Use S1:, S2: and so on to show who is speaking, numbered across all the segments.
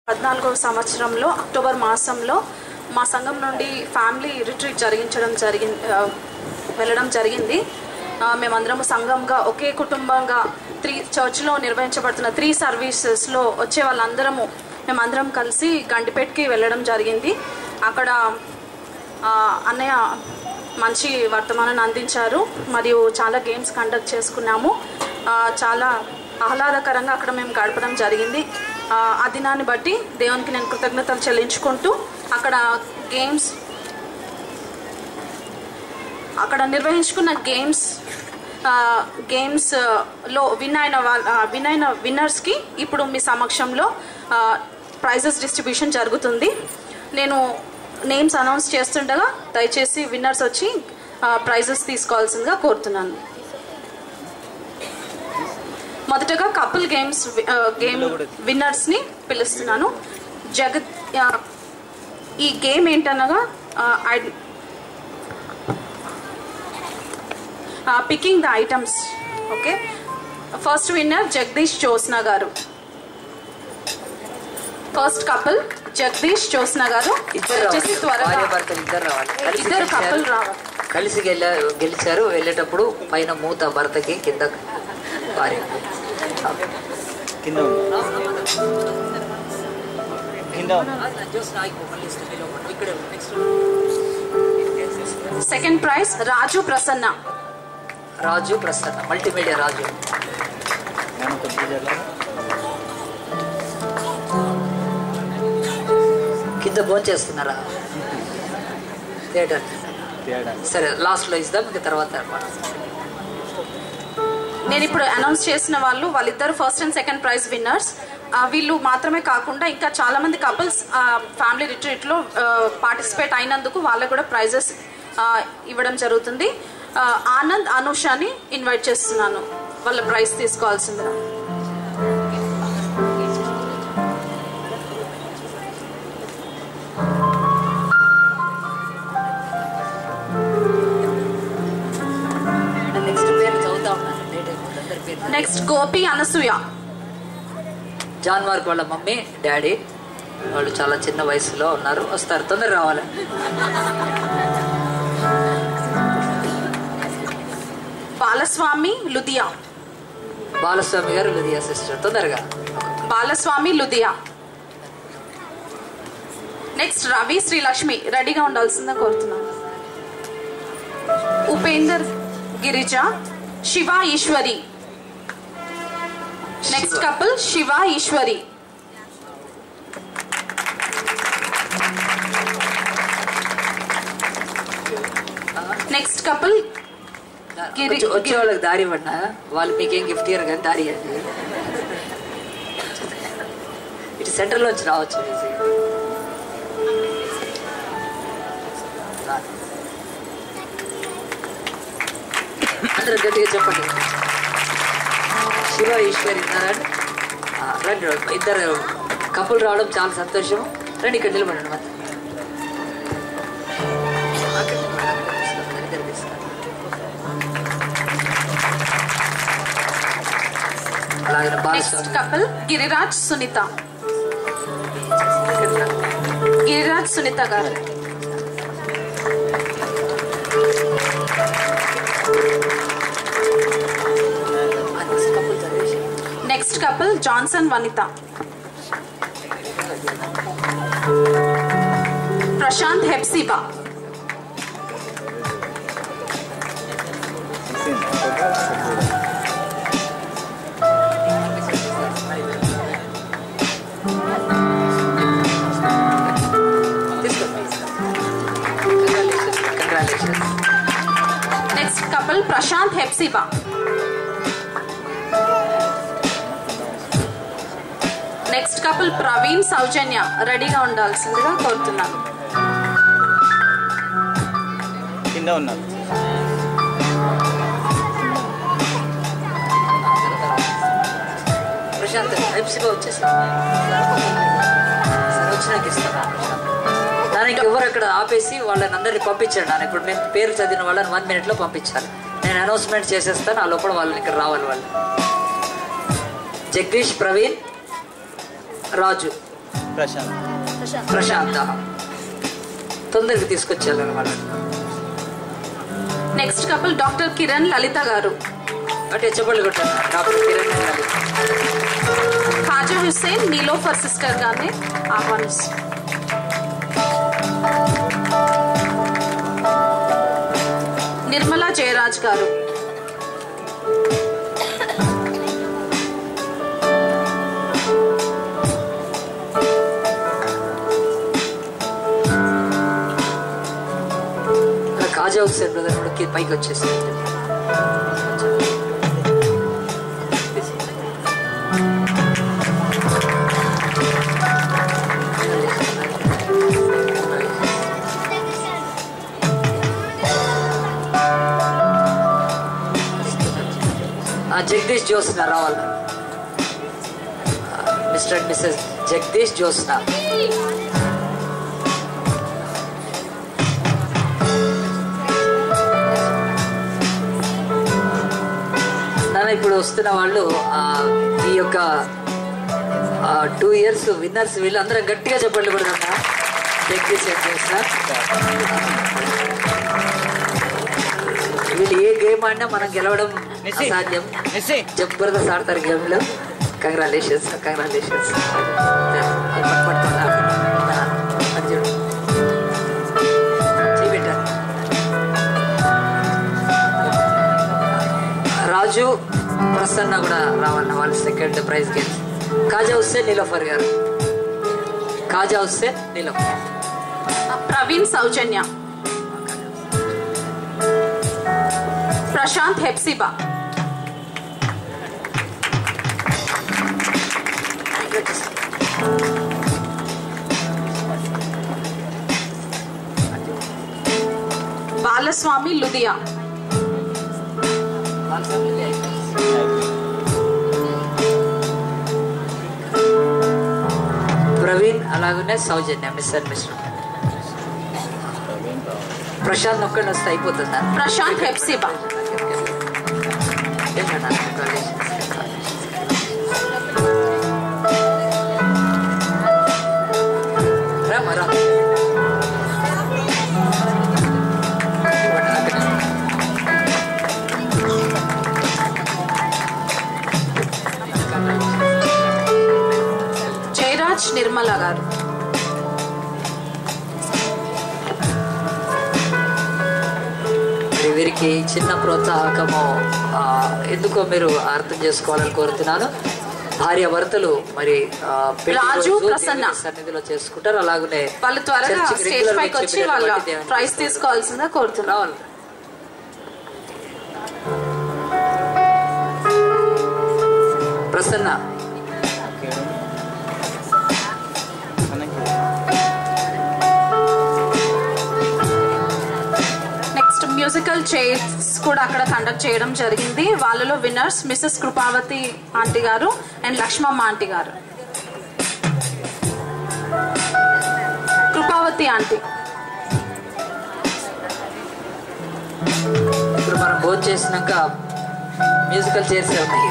S1: పద్నాలుగవ సంవత్సరంలో అక్టోబర్ మాసంలో మా సంఘం నుండి ఫ్యామిలీ రిట్రీట్ జరిగించడం జరిగింది వెళ్ళడం జరిగింది ఆ, మేమందరము సంఘంగా ఒకే కుటుంబంగా త్రీ చర్చ్లో నిర్వహించబడుతున్న త్రీ సర్వీసెస్లో వచ్చే వాళ్ళందరము మేమందరం కలిసి గండిపేటకి వెళ్ళడం జరిగింది అక్కడ ఆ, అన్నయ్య మంచి వర్తమానాన్ని అందించారు మరియు చాలా గేమ్స్ కండక్ట్ చేసుకున్నాము ఆ, చాలా ఆహ్లాదకరంగా అక్కడ మేము గడపడం జరిగింది ఆ, ఆ దినాన్ని బట్టి దేవునికి నేను కృతజ్ఞతలు చెల్లించుకుంటూ అక్కడ గేమ్స్ అక్కడ నిర్వహించుకున్న గేమ్స్ ఆ, గేమ్స్ ఆ, లో విన్ అయిన వాళ్ళ ఆ, విన్ అయిన విన్నర్స్కి ఇప్పుడు మీ సమక్షంలో ఆ, ప్రైజెస్ డిస్ట్రిబ్యూషన్ జరుగుతుంది నేను నేమ్స్ అనౌన్స్ చేస్తుండగా దయచేసి విన్నర్స్ వచ్చి ఆ, ప్రైజెస్ తీసుకోవాల్సిందిగా కోరుతున్నాను మొదటగా కపుల్ గేమ్స్ వి- ఆ, గేమ్ విన్నర్స్ని పిలుస్తున్నాను జగత్ ఆ, ఈ గేమ్ ఏంటనగా I picking the items okay first winner Jagadish Jyotsna garu first couple Jagadish Jyotsna గారు
S2: ఇద్దరు
S1: వచ్చేసి
S2: రావాలి
S1: త్వరగా
S2: భార్య భర్తలు ఇద్దరు రావాలి కలిసి
S1: ఇద్దరు
S2: గెలిచారు.
S1: కపుల్ రావాలి
S2: కలిసి గెల గెలిచారు వెళ్ళేటప్పుడు పైన మూత భర్తకి కింద భార్య
S3: కింద ఉంది. కింద ఉంది.
S1: Second prize Raju Prasanna
S2: Raju Prasanna multimedia Raju
S3: మనం కొద్దిగా జరగాలి.
S2: కింద భోంచేస్తున్నారా థియేటర్
S3: తీయడానికి.
S2: సరే లాస్ట్ లో ఇద్దాం ఇంకా తర్వాత
S1: నేను ఇప్పుడు అనౌన్స్ చేసిన వాళ్ళు వాళ్ళిద్దరు first and second prize winners వీళ్ళు మాత్రమే కాకుండా ఇంకా చాలా మంది కపుల్స్ ఫ్యామిలీ రిట్రీట్లో పార్టిసిపేట్ అయినందుకు వాళ్ళకు కూడా ప్రైజెస్ ఇవ్వడం జరుగుతుంది ఆ, ఆనంద్ అనూషాని ఇన్వైట్ చేస్తున్నాను వాళ్ళ ప్రైజ్ తీసుకోవాల్సిందిగా
S2: నెక్స్ట్ పేరు చదువుతా ఉన్నాను లేట్ అయిపోతుంది అందరి పేరు
S1: next Gopi Anasuya
S2: John Mark వాళ్ళ మమ్మీ డాడీ వాళ్ళు చాలా చిన్న వయసులో ఉన్నారు వస్తారు తొందర రావాలి
S1: బాలస్వామి లుదియా
S2: బాలస్వామి గారు లుదియా సిస్టర్ తొందరగా
S1: బాలస్వామి లుదియా నెక్స్ట్ రవి శ్రీలక్ష్మి రెడీగా ఉండాల్సిందిగా కోరుతున్నాను Upender Girija Shiva Eswari next couple Shiva Eswari next couple Giri-
S2: వచ్చే- వచ్చే వాళ్ళకి దారి ఇవ్వన్నా వాళ్ళు మీకేం గిఫ్ట్ ఇయ్యరు కానీ దారి ఇవ్వండి ఇటు సెంటర్ లోంచి రావచ్చు ఈజీ. అందరూ గట్టిగా చెప్పండి శివ ఈశ్వరి ఉన్నారండి ఆ, రండి ఇద్దరు కపుల్ రావడం చాలా సంతోషం రండి ఇక్కడ నిలబడండి మరి ఇద్దరు తీసుకోండి. అలాగే
S1: next
S2: Balaswamy
S1: couple Giriraj Sunitha Giriraj Sunitha garu
S2: couple చదివేసి
S1: next couple Johnson Vanitha Prashanth Hephzibah
S3: తెలిసిందా?
S2: Congratulations
S1: next couple Prashanth Hephzibah next couple Praveen Soujanya రెడీగా ఉండాల్సిందిగా కోరుతున్నాను
S3: కింద ఉన్నారు
S2: ప్రశాంత్ హెప్సిగా వచ్చేసి సరే వచ్చినాక ఇస్తాను దానికి ఎవరు అక్కడ ఆపేసి వాళ్ళని అందరినీ పంపించండి నాన్న ఇప్పుడు మేము పేరు చదివిన వాళ్ళని వన్ మినిట్లో పంపించాలి నేను అనౌన్స్మెంట్ చేసేస్తాను ఆ లోపల వాళ్ళని ఇక్కడ రావాలి వాళ్ళు జగదీష్ ప్రవీణ్ రాజు
S3: ప్రశాంత్
S2: ప్రశాంత తొందరగా తీసుకొచ్చేయాలని వాళ్ళని
S1: next couple doctor Kiran Lalitha garu
S2: అంటే చెప్పలు కొట్టాను డాక్టర్ కిరణ్ గారు
S1: ఖాజా హుస్సేన్ నీలోఫర్ సిస్టర్ గారిని ఆహ్వానిస్తారు నిర్మలా జయరాజ్ గారు
S2: అలా కాజా హుస్సేన్ బ్రదర్ కూడా కి- పైకి వచ్చేసి ఆ, జగదీష్ జ్యోత్స్న రావాలి mister and missus Jagadish Jyotsna నాన్న ఇప్పుడు వస్తున్న వాళ్ళు ఆ, ఈ యొక్క టూ ఇయర్స్ విన్నర్స్ వీళ్ళు అందరం గట్టిగా చెప్పండి కూడా జగదీష్ ఏం చేసిన వీళ్ళు ఏ గేమ్ ఆడినా మనం గెలవడం
S3: నిస్సి.
S2: అసాధ్యం
S3: నిస్సి.
S2: జబర్దస్త్ ఆడతారు గేమ్ లో కంగ్రాచులేషన్స్ కంగ్రాచులేషన్స్ రాజు ప్రసన్న కూడా రావాలన్న వాళ్ళు సెకండ్ ప్రైజ్ గెలిచి కాజా హుస్సేన్ నీలోఫర్ గారు కాజా హుస్సేన్ నీలోఫర్
S1: ప్రవీణ్ సౌజన్య ప్రశాంత్ హెప్సిబా బాలస్వామి లుదియా
S2: ప్రవీణ్ అలాగనే సౌజన్య మిస్టర్ మిశ్ర ప్రశాంత్ ఒక్కడిని వస్తే అయిపోతుందా
S1: ప్రశాంత్ హెప్సిబా
S2: రామా రా
S1: జయరాజ్ నిర్మల గారు
S2: మరి వీరికి చిన్న ప్రోత్సాహకము ఆ, ఎందుకో మీరు అర్థం చేసుకోవాలని కోరుతున్నాను భార్య భర్తలు మరి ఆ, పెళ్లి
S1: రాజు,
S2: రోజు
S1: ప్రసన్న.
S2: దేవుని సన్నిధిలో చేసుకుంటారు అలాగనే
S1: వాళ్ళు త్వరగా
S2: చర్చికి
S1: స్టేజ్
S2: regular
S1: పైకి వచ్చి
S2: వచ్చి
S1: వాళ్ళ
S2: బిడ్డలను దేవుని
S1: ప్రైజ్
S2: చూస్తారు.
S1: తీసుకోవాల్సిందిగా కోరుతున్నాం
S2: రావాలి ప్రసన్న
S1: నెక్స్ట్ మ్యూజికల్ చైర్స్ కూడా అక్కడ కండక్ట్ చేయడం జరిగింది వాళ్ళలో winners missus Krupavathi aunty garu and Lakshmamma aunty garu Krupavathi aunty
S2: ఇప్పుడు మనం భోజనం చేసినాక మ్యూజికల్ చైర్స్ ఉన్నాయి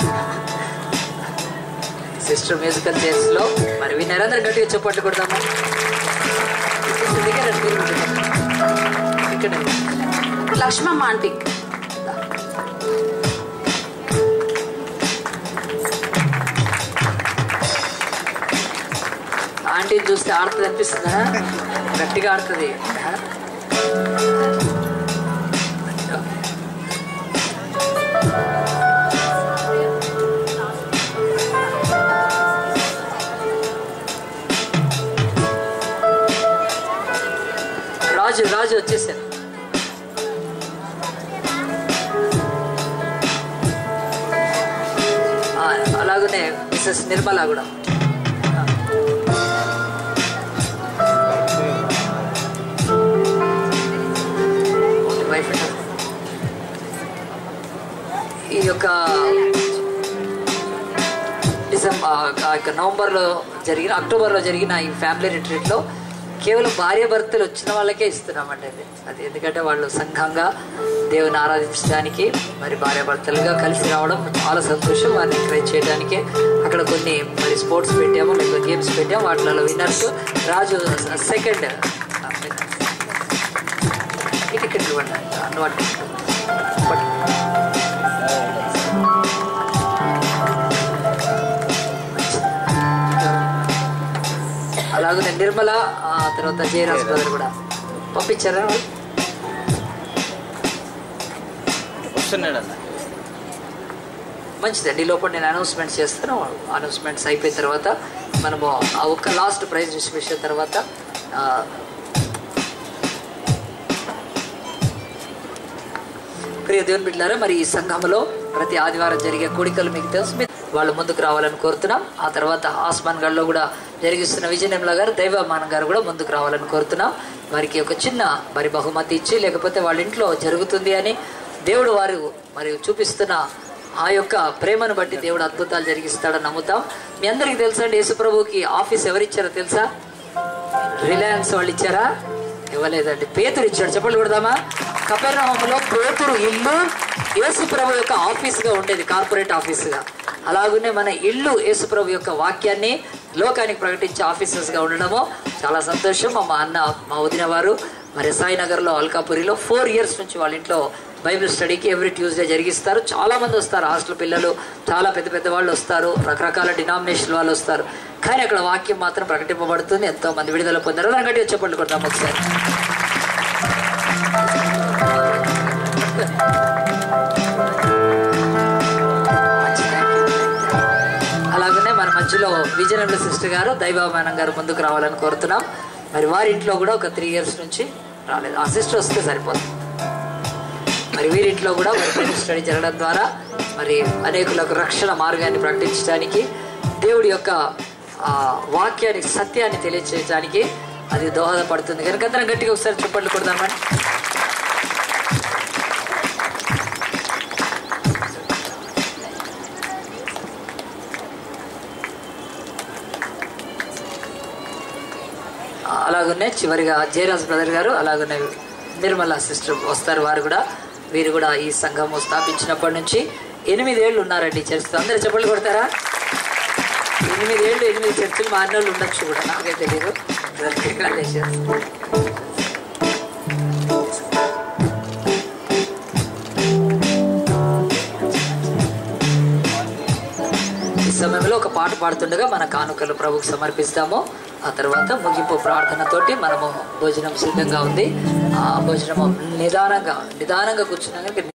S2: సిస్టర్ మ్యూజికల్ చైర్స్ లో మరి వీళ్ళందరూ గట్టిగా చెప్పట్లు కొడదామా సిస్టర్ దగ్గర రండి, మీరు కూడా చెప్పండి. ఇక్కడ
S1: లక్ష్మమ్మ ఆంటీ
S2: ఆంటీని చూస్తే ఆడుతుంది అనిపిస్తుందా గట్టిగా ఆడుతుంది రాజు రాజు వచ్చేసారు ఆ, అలాగనే మిస్సెస్ నిర్మల కూడా వైఫ్ అండ్ హస్బెండ్. ఈ యొక్క డిసెంబర్ ఆ యొక్క నవంబర్లో జరిగిన అక్టోబర్లో జరిగిన ఈ ఫ్యామిలీ రిట్రీట్లో కేవలం భార్య భర్తలు వచ్చిన వాళ్ళకే ఇస్తున్నామండి అది అది ఎందుకంటే వాళ్ళు సంఘంగా దేవుని ఆరాధించడానికి మరి భార్య భర్తలుగా కలిసి రావడం చాలా సంతోషం వారిని ఎంకరేజ్ చేయడానికి అక్కడ కొన్ని మరి స్పోర్ట్స్ పెట్టాము లేకపోతే గేమ్స్ పెట్టాము వాటిలో విన్నర్స్ రాజు సెకండ్ టికెట్ ఇవ్వండి అన్న వాటి అలాగే నిర్మల ఆ తర్వాత జయరాజ్ బ్రదర్ కూడా పంపించారా వాళ్ళు?
S3: వస్తున్నాడు అన్న
S2: మంచిదండి ఈ లోపల నేను అనౌన్స్మెంట్స్ చేస్తాను అనౌన్స్మెంట్స్ అయిపోయిన తర్వాత మనము ఆ ఒక్క లాస్ట్ ప్రైజ్ డిస్ట్రిబ్యూషన్ తర్వాత ఆ, ప్రియ దేవుని బిడ్డలారా మరి ఈ సంఘంలో ప్రతి ఆదివారం జరిగే కోడికలు మీకు తెలుసు మీరు వాళ్ళు ముందుకు రావాలని కోరుతున్నాం ఆ తర్వాత ఆస్మాన్ గడ్లో కూడా జరిగిస్తున్న విజయనిర్మల గారు దైవమానం గారు కూడా ముందుకు రావాలని కోరుతున్నాం వారికి ఒక చిన్న మరి బహుమతి ఇచ్చి లేకపోతే వాళ్ళ ఇంట్లో జరుగుతుంది అని దేవుడు వారు మరి చూపిస్తున్న ఆ యొక్క ప్రేమను బట్టి దేవుడు అద్భుతాలు జరిగిస్తాడని నమ్ముతాం మీ అందరికీ తెలుసా అండి యేసుప్రభుకి ఆఫీస్ ఎవరిచ్చారో తెలుసా రిలయన్స్ వాళ్ళు ఇచ్చారా ఇవ్వలేదండి పేతురు ఇచ్చాడు చెప్పండి కొడదామా కపెర్నహంలో పేతురు ఇల్లు యేసుప్రభు యొక్క ఆఫీస్గా ఉండేది కార్పొరేట్ ఆఫీసుగా అలాగనే మన ఇల్లు యేసుప్రభు యొక్క వాక్యాన్ని లోకానికి ప్రకటించే ఆఫీసెస్గా ఉండడము చాలా సంతోషం మా అన్న మా వదిన వారు మరి సాయినగర్లో అల్కాపురిలో ఫోర్ ఇయర్స్ నుంచి వాళ్ళ ఇంట్లో బైబిల్ స్టడీకి ఎవ్రీ ట్యూస్డే జరిగిస్తారు చాలా మంది వస్తారు హాస్టల్ పిల్లలు చాలా పెద్ద పెద్ద వాళ్ళు వస్తారు రకరకాల డినామినేషన్ వాళ్ళు వస్తారు కానీ అక్కడ వాక్యం మాత్రం ప్రకటింపబడుతుంది ఎంతో మంది విడుదల పొందారు దాని గట్టి చెప్పండి కొడతాం ఒకసారి మంచి thank you. అలాగనే మన మధ్యలో విజయనగర సిస్టర్ గారు దైవామానం గారు ముందుకు రావాలని కోరుతున్నాం మరి వారి ఇంట్లో కూడా ఒక త్రీ ఇయర్స్ నుంచి రాలేదు ఆ సిస్టర్ వస్తే సరిపోతుంది మరి వీరింట్లో కూడా మరి బైబిల్ స్టడీ జరగడం ద్వారా మరి అనేకులకు రక్షణ మార్గాన్ని ప్రకటించడానికి దేవుడి యొక్క ఆ, వాక్యానికి సత్యాన్ని తెలియచేయడానికి అది దోహదపడుతుంది కనుక అందరం గట్టిగా ఒకసారి చెప్పండి కొడదామని ఆ, అలాగనే చివరిగా జయరాజ్ బ్రదర్ గారు అలాగనే నిర్మల సిస్టర్ వస్తారు వారు కూడా వీరు కూడా ఈ సంఘం స్థాపించినప్పటి నుంచి ఎనిమిదేళ్ళు ఉన్నారండి చర్చ్ అందరూ చెప్పలు కొడతారా ఎనిమిదేళ్ళు ఎనిమిది చర్చిలు మారిన వాళ్ళు ఉండొచ్చు కూడా నాకే తెలియదు Congratulations. ఈ సమయంలో ఒక పాట పాడుతుండగా మన కానుకలు ప్రభుకు సమర్పిస్తాము ఆ తర్వాత ముగింపు ప్రార్థనతోటి మనము భోజనం సిద్ధంగా ఉంది ఆ భోజనము నిదానంగా నిదానంగా కూర్చున్నాక